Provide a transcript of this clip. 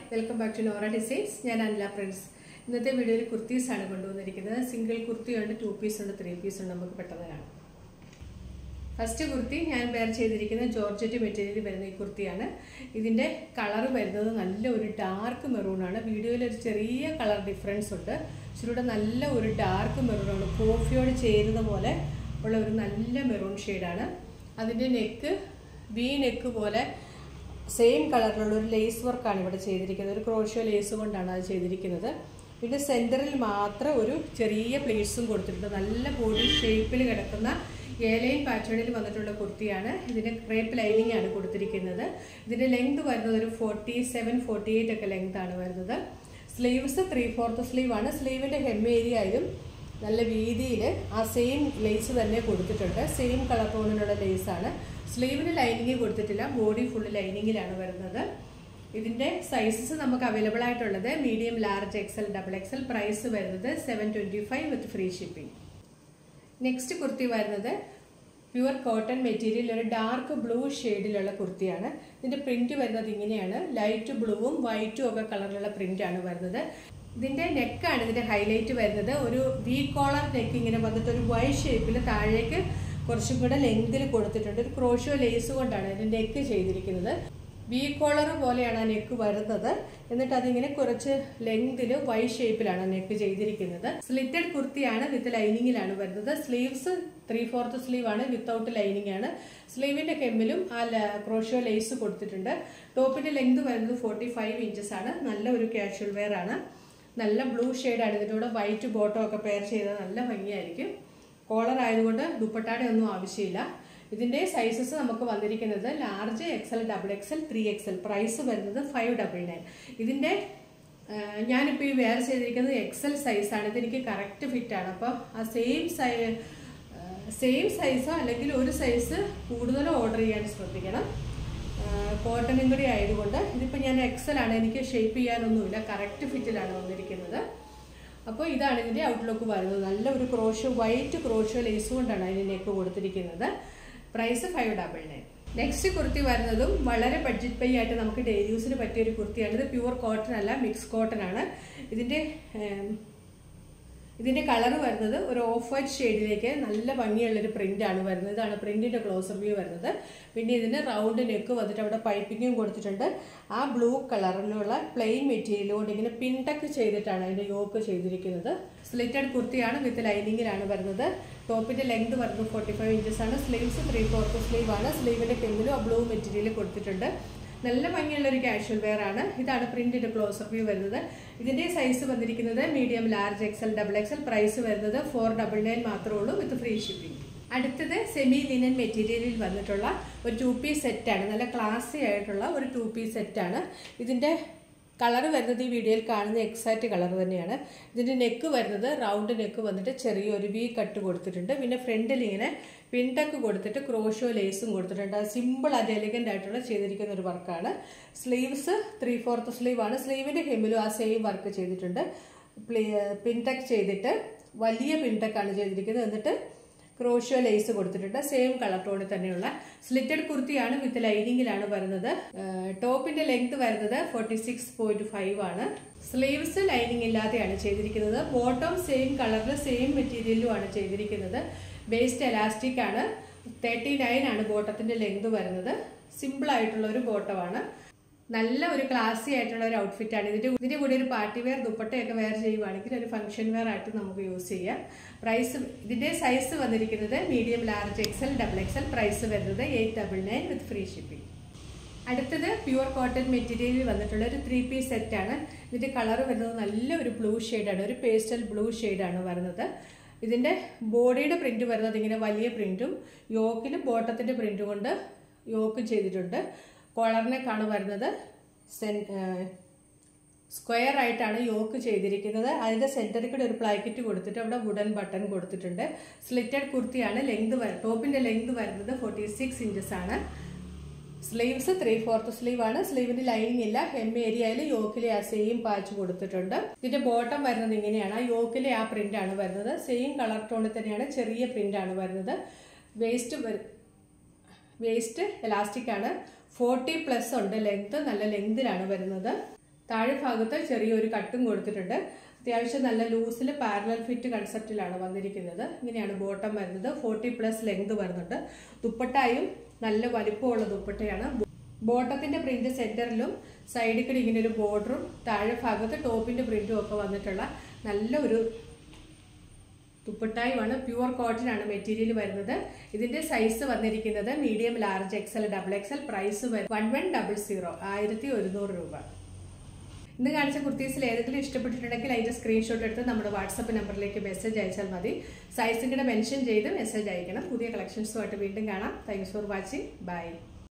welcome back to Nora designs ഞാൻ അനില പ്രിൻസ് ഇന്നത്തെ വീഡിയോയിൽ കുർത്തീസ് ആണ് കൊണ്ടുവന്നിരിക്കുന്നത് സിംഗിൾ കുർത്തിയുണ്ട് ടു പീസ് ഉണ്ട് ത്രീ പീസ് ഉണ്ട് നമുക്ക് പെട്ടെന്ന് കാണാം ഫസ്റ്റ് കുർത്തി ഞാൻ വെയർ ചെയ്തിരിക്കുന്ന ജോർജറ്റ് മെറ്റീരിയൽ വരുന്ന ഈ കുർത്തിയാണ് ഇതിൻ്റെ കളർ വരുന്നത് നല്ല ഒരു ഡാർക്ക് മെറൂണാണ് വീഡിയോയിൽ ഒരു ചെറിയ കളർ ഡിഫറൻസ് ഉണ്ട് ഇച്ചിരൂടെ നല്ല ഒരു ഡാർക്ക് മെറൂണാണ് കോഫിയോട് ചേരുന്ന പോലെ ഉള്ള ഒരു നല്ല മെറൂൺ ഷെയ്ഡാണ് അതിൻ്റെ നെക്ക് വി നെക്ക് പോലെ സെയിം കളറിലുള്ള ഒരു ലേസ് വർക്കാണ് ഇവിടെ ചെയ്തിരിക്കുന്നത് ഒരു ക്രോഷ്യോ ലേസ് കൊണ്ടാണ് അത് ചെയ്തിരിക്കുന്നത് പിന്നെ സെൻറ്ററിൽ മാത്രം ഒരു ചെറിയ പ്ലേറ്റ്സും കൊടുത്തിട്ടുണ്ട് നല്ല ബോഡി ഷേപ്പിൽ കിടക്കുന്ന ഏലൈൻ പാറ്റേണിൽ വന്നിട്ടുള്ള കുർത്തിയാണ് ഇതിൻ്റെ ക്രേപ്പ് ലൈനിങ് ആണ് കൊടുത്തിരിക്കുന്നത് ഇതിൻ്റെ ലെങ്ത് വരുന്നത് ഒരു ഫോർട്ടി സെവൻ ഫോർട്ടി എയ്റ്റ് ഒക്കെ ലെങ്ത് ആണ് വരുന്നത് സ്ലീവ്സ് ത്രീ ഫോർത്ത് സ്ലീവ് ആണ് സ്ലീവിൻ്റെ ഹെം ഏരിയയിലും നല്ല വീതിയിൽ ആ സെയിം ലേസ് തന്നെ കൊടുത്തിട്ടുണ്ട് സെയിം കളർ ടോണിലുള്ള ലേസാണ് സ്ലീവിന് ലൈനിങ് കൊടുത്തിട്ടില്ല ബോഡി ഫുള്ള് ലൈനിങ്ങിലാണ് വരുന്നത് ഇതിൻ്റെ സൈസസ് നമുക്ക് അവൈലബിൾ ആയിട്ടുള്ളത് medium large XL double XL price വരുന്നത് seven twenty five with free shipping next kurti വരുന്നത് പ്യുവർ കോട്ടൺ മെറ്റീരിയൽ ഒരു ഡാർക്ക് ബ്ലൂ ഷെയ്ഡിലുള്ള കുർത്തിയാണ് ഇതിന്റെ പ്രിന്റ് വരുന്നത് ഇങ്ങനെയാണ് ലൈറ്റ് ബ്ലൂവും വൈറ്റും ഒക്കെ കളറിലുള്ള പ്രിന്റ് ആണ് വരുന്നത് ഇതിന്റെ നെക്കാണ് ഇതിന്റെ ഹൈലൈറ്റ് വരുന്നത് ഒരു വി കോളർ നെക്ക് ഇങ്ങനെ വന്നിട്ട് ഒരു വൈ ഷേപ്പിൽ താഴേക്ക് കുറച്ചും കൂടെ ലെങ്തിൽ കൊടുത്തിട്ടുണ്ട് ഒരു ക്രോഷോ ലേസ് കൊണ്ടാണ് ഇതിന്റെ നെക്ക് ചെയ്തിരിക്കുന്നത് വി കോളർ പോലെയാണ് ആ നെക്ക് വരുന്നത് എന്നിട്ട് അതിങ്ങനെ കുറച്ച് ലെങ്തിൽ വൈ ഷേപ്പിലാണ് നെക്ക് ചെയ്തിരിക്കുന്നത് സ്ലിറ്റഡ് കുർത്തിയാണ് വിത്ത് ലൈനിങ്ങിലാണ് വരുന്നത് സ്ലീവ്സ് ത്രീ ഫോർത്ത് സ്ലീവ് ആണ് വിത്തൗട്ട് ലൈനിങ് ആണ് സ്ലീവിന്റെ കെമ്മിലും ആ ക്രോഷ്യോ ലേസ് കൊടുത്തിട്ടുണ്ട് ടോപ്പിന്റെ ലെങ്ത് വരുന്നത് ഫോർട്ടി ഫൈവ് ഇഞ്ചസ് ആണ് നല്ല ഒരു കാഷ്വൽ വെയർ ആണ് നല്ല ബ്ലൂ ആണ് ഇതിൻ്റെ കൂടെ വൈറ്റ് ബോട്ടോ ഒക്കെ പെയർ ചെയ്താൽ നല്ല ഭംഗിയായിരിക്കും കോളർ ആയതുകൊണ്ട് ദുപ്പട്ടാടെ ഒന്നും ആവശ്യമില്ല ഇതിന്റെ സൈസസ് നമുക്ക് വന്നിരിക്കുന്നത് large XL double XL three XL price വരുന്നത് ഫൈവ് ഡബിൾ നയൻ ഇതിന്റെ ഞാനിപ്പോൾ ഈ വെയർ ചെയ്തിരിക്കുന്നത് എക്സൽ സൈസാണ് ഇതെനിക്ക് കറക്റ്റ് ഫിറ്റ് ആണ് അപ്പോൾ ആ സെയിം സൈ സെയിം സൈസോ അല്ലെങ്കിൽ ഒരു സൈസ് കൂടുതലോ ഓർഡർ ചെയ്യാൻ ശ്രദ്ധിക്കണം കോട്ടനും കൂടി ആയതുകൊണ്ട് ഇതിപ്പോൾ ഞാൻ എക്സൽ ആണ് എനിക്ക് ഷേപ്പ് ചെയ്യാനൊന്നുമില്ല കറക്റ്റ് ഫിറ്റിലാണ് വന്നിരിക്കുന്നത് അപ്പോൾ ഇതാണ് ഇതിൻ്റെ ഔട്ട്ലുക്ക് വരുന്നത് നല്ല ഒരു ക്രോഷോ വൈറ്റ് ക്രോഷോ ലേസ് കൊണ്ടാണ് അതിന് നെക്ക് കൊടുത്തിരിക്കുന്നത് price five double nine next kurti വരുന്നതും വളരെ ബഡ്ജറ്റ് പേ ആയിട്ട് നമുക്ക് ഡെയിലി യൂസിന് പറ്റിയ ഒരു കുർത്തിയാണ് ഇത് പ്യുവർ കോട്ടൺ അല്ല മിക്സ് കോട്ടൺ ആണ് ഇതിൻ്റെ ഇതിന്റെ കളർ വരുന്നത് ഒരു ഓഫ് വൈറ്റ് ഷെയ്ഡിലേക്ക് നല്ല ഭംഗിയുള്ളൊരു പ്രിന്റ് ആണ് വരുന്നത് ഇതാണ് പ്രിന്റിന്റെ ക്ലോസർ വ്യൂ വരുന്നത് പിന്നെ ഇതിന് റൗണ്ട് നെക്ക് വന്നിട്ട് അവിടെ പൈപ്പിങ്ങും കൊടുത്തിട്ടുണ്ട് ആ ബ്ലൂ കളറിലുള്ള പ്ലെയിൻ മെറ്റീരിയൽ കൊണ്ട് ഇങ്ങനെ പിൻടക്ക് ചെയ്തിട്ടാണ് അതിന്റെ യോക്ക് ചെയ്തിരിക്കുന്നത് സ്ലിറ്റഡ് കുർത്തിയാണ് വിത്ത് ലൈനിങ്ങിലാണ് വരുന്നത് ടോപ്പിന്റെ ലെങ്ത് വരുന്നത് ഫോർട്ടി ഫൈവ് ഇഞ്ചസ് ആണ് സ്ലീവ്സ് ത്രീ ഫോർത്ത് സ്ലീവ് ആണ് സ്ലീവിന്റെ കെമ്മിലും ആ ബ്ലൂ മെറ്റീരിയൽ കൊടുത്തിട്ടുണ്ട് നല്ല ഭംഗിയുള്ള ഒരു കാഷ്വൽ വെയർ ആണ് ഇതാണ് പ്രിന്റിന്റെ ക്ലോസർ വ്യൂ വരുന്നത് ഇതിന്റെ സൈസ് വന്നിരിക്കുന്നത് medium large XL double XL price വരുന്നത് ഫോർ ഡബിൾ നയൻ മാത്രമേ ഉള്ളൂ വിത്ത് ഫ്രീ ഷിപ്പിംഗ് അടുത്തത് സെമി ലിനൻ മെറ്റീരിയലിൽ വന്നിട്ടുള്ള ഒരു ടു പീസ് സെറ്റാണ് നല്ല ക്ലാസി ആയിട്ടുള്ള ഒരു ടു പീസ് സെറ്റാണ് ഇതിന്റെ കളർ വരുന്നത് ഈ വീഡിയോയിൽ കാണുന്ന എക്സാക്റ്റ് കളർ തന്നെയാണ് ഇതിൻ്റെ നെക്ക് വരുന്നത് റൗണ്ട് നെക്ക് വന്നിട്ട് ചെറിയൊരു വി കട്ട് കൊടുത്തിട്ടുണ്ട് പിന്നെ ഫ്രണ്ടിൽ ഇങ്ങനെ പിൻടക്ക് കൊടുത്തിട്ട് ക്രോഷോ ലേസും കൊടുത്തിട്ടുണ്ട് അത് സിമ്പിൾ ആൻഡ് എലിഗൻ്റ് ആയിട്ടുള്ള ചെയ്തിരിക്കുന്ന ഒരു വർക്കാണ് സ്ലീവ്സ് ത്രീ ഫോർത്ത് സ്ലീവ് ആണ് സ്ലീവിൻ്റെ ഹെമ്മിലും ആ സെയിം വർക്ക് ചെയ്തിട്ടുണ്ട് പിൻടക്ക് ചെയ്തിട്ട് വലിയ പിൻടക്കാണ് ചെയ്തിരിക്കുന്നത് എന്നിട്ട് ക്രോഷ്യോ ലേസ് കൊടുത്തിട്ടുണ്ട് സെയിം കളർ ടോണിൽ തന്നെയുള്ള സ്ലിറ്റഡ് കുർത്തിയാണ് വിത്ത് ലൈനിങ്ങിലാണ് വരുന്നത് ടോപ്പിന്റെ ലെങ്ത് വരുന്നത് ഫോർട്ടി സിക്സ് പോയിന്റ് ഫൈവ് ആണ് സ്ലീവ്സ് ലൈനിങ് ഇല്ലാതെയാണ് ചെയ്തിരിക്കുന്നത് ബോട്ടം സെയിം കളറിൽ സെയിം മെറ്റീരിയലും ആണ് ചെയ്തിരിക്കുന്നത് ബേസ്ഡ് എലാസ്റ്റിക് ആണ് തേർട്ടി നയൻ ആണ് ബോട്ടത്തിന്റെ ലെങ്ത് വരുന്നത് സിമ്പിൾ ആയിട്ടുള്ള ഒരു ബോട്ടമാണ് നല്ല ഒരു ക്ലാസി ആയിട്ടുള്ള ഒരു ഔട്ട്ഫിറ്റ് ആണ് ഇതിന്റെ ഇതിന്റെ കൂടെ ഒരു പാർട്ടി വെയർ ദുപ്പട്ടയൊക്കെ വെയർ ചെയ്യുവാണെങ്കിൽ ഒരു ഫംഗ്ഷൻ വെയർ ആയിട്ട് നമുക്ക് യൂസ് ചെയ്യാം പ്രൈസ് ഇതിന്റെ സൈസ് വന്നിരിക്കുന്നത് medium large XL double XL price വരുന്നത് eight double nine with free shipping അടുത്തത് പ്യുവർ കോട്ടൺ മെറ്റീരിയലിൽ വന്നിട്ടുള്ള ഒരു ത്രീ പീസ് സെറ്റ് ആണ് ഇതിന്റെ കളർ വരുന്നത് നല്ല ഒരു ബ്ലൂ ആണ് ഒരു പേസ്റ്റൽ ബ്ലൂ ആണ് വരുന്നത് ഇതിന്റെ ബോഡിയുടെ പ്രിന്റ് വരുന്നത് ഇങ്ങനെ വലിയ പ്രിന്റും യോക്കിലും ബോട്ടത്തിന്റെ പ്രിന്റും കൊണ്ട് യോക്ക് ചെയ്തിട്ടുണ്ട് കോളറിനേക്കാണ് വരുന്നത് സെൻ സ്ക്വയർ ആയിട്ടാണ് യോക്ക് ചെയ്തിരിക്കുന്നത് അതിന്റെ സെന്ററിൽ കൂടെ ഒരു പ്ലാക്കറ്റ് കൊടുത്തിട്ട് അവിടെ വുഡൻ ബട്ടൺ കൊടുത്തിട്ടുണ്ട് സ്ലിറ്റഡ് കുർത്തിയാണ് ലെങ്ത് ടോപ്പിന്റെ ലെങ്ത് വരുന്നത് ഫോർട്ടി സിക്സ് ഇഞ്ചസ് ആണ് സ്ലീവ്സ് ത്രീ ഫോർത്ത് സ്ലീവ് ആണ് സ്ലീവിന്റെ ലൈനിങ് ഇല്ല ഹെം ഏരിയയിൽ യോക്കിലെ ആ സെയിം പാച്ച് കൊടുത്തിട്ടുണ്ട് ഇതിന്റെ ബോട്ടം വരുന്നത് ഇങ്ങനെയാണ് ആ യോക്കിലെ ആ പ്രിന്റ് ആണ് വരുന്നത് സെയിം കളർ ടോണിൽ തന്നെയാണ് ചെറിയ പ്രിന്റ് ആണ് വരുന്നത് വേസ്റ്റ് വേസ്റ്റ് എലാസ്റ്റിക് ആണ് ഫോർട്ടി പ്ലസ് ഉണ്ട് ലെങ്ത് നല്ല ലെങ്തിലാണ് വരുന്നത് താഴെ ഭാഗത്ത് ചെറിയൊരു കട്ടും കൊടുത്തിട്ടുണ്ട് അത്യാവശ്യം നല്ല ലൂസിൽ പാരലൽ ഫിറ്റ് കൺസെപ്റ്റിലാണ് വന്നിരിക്കുന്നത് ഇങ്ങനെയാണ് ബോട്ടം വരുന്നത് ഫോർട്ടി പ്ലസ് ലെങ്ത് വരുന്നുണ്ട് ദുപ്പട്ടായും നല്ല വലിപ്പമുള്ള ദുപ്പട്ടയാണ് ബോട്ടത്തിന്റെ പ്രിന്റ് സെന്ററിലും സൈഡിൽ കൂടി ഇങ്ങനെ ഒരു ബോർഡറും താഴെ ഭാഗത്ത് ടോപ്പിന്റെ പ്രിന്റും ഒക്കെ വന്നിട്ടുള്ള നല്ല ഒരു ദുപ്പട്ടായുമാണ് പ്യുവർ കോട്ടൺ ആണ് മെറ്റീരിയൽ വരുന്നത് ഇതിന്റെ സൈസ് വന്നിരിക്കുന്നത് medium large XL double XL price one one double zero ആയിരത്തി ഒരുന്നൂറ് രൂപ ഇന്ന് കാണിച്ച കുർത്തീസിൽ ഏതെങ്കിലും ഇഷ്ടപ്പെട്ടിട്ടുണ്ടെങ്കിൽ അതിന്റെ സ്ക്രീൻഷോട്ട് എടുത്ത് നമ്മുടെ വാട്സപ്പ് നമ്പറിലേക്ക് മെസ്സേജ് അയച്ചാൽ മതി സൈസിൻ്റെ മെൻഷൻ ചെയ്ത് മെസ്സേജ് അയക്കണം പുതിയ കളക്ഷൻസുമായിട്ട് വീണ്ടും കാണാം താങ്ക്സ് ഫോർ വാച്ചിങ് ബൈ